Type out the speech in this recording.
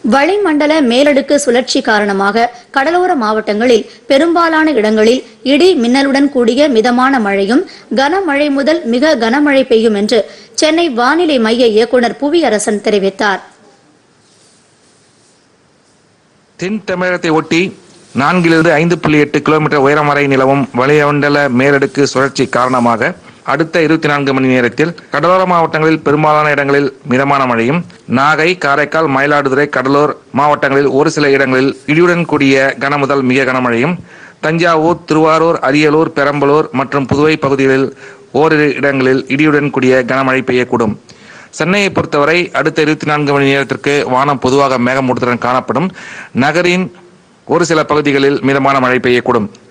வளிமண்டல மேலடுக்கு சுழற்சி காரணமாக கடலோர மாவட்டங்களில் பெரும்பாலான இடங்களில் இடி மின்னலுடன் கூடிய மிதமான மழையும் கனமழை முதல் மிக கனமழை பெய்யும் என்று சென்னை வானிலை மைய இயக்குநர் புவியரசன் தெரிவித்தார் தென் தமிழகத்தை ஒட்டி நான்கிலிருந்து ஐந்து புள்ளி எட்டு கிலோமீட்டர் உயரம் வரை நிலவும் வளிமண்டல மேலடுக்கு சுழற்சி காரணமாக அடுத்த இருபத்தி நான்கு மணி நேரத்தில் கடலோர மாவட்டங்களில் பெரும்பாலான இடங்களில் மிதமான மழையும் நாகை காரைக்கால் மயிலாடுதுறை கடலூர் மாவட்டங்களில் ஒரு சில இடங்களில் இடியுடன் கூடிய கன முதல் மிக கனமழையும் தஞ்சாவூர் திருவாரூர் அரியலூர் பெரம்பலூர் மற்றும் புதுவை பகுதிகளில் ஓரிரு இடங்களில் இடியுடன் கூடிய கனமழை பெய்யக்கூடும் சென்னையை பொறுத்தவரை அடுத்த இருபத்தி நான்கு மணி நேரத்திற்கு வானம் பொதுவாக மேகமூட்டத்துடன் காணப்படும் நகரின் ஒரு சில பகுதிகளில் மிதமான மழை பெய்யக்கூடும்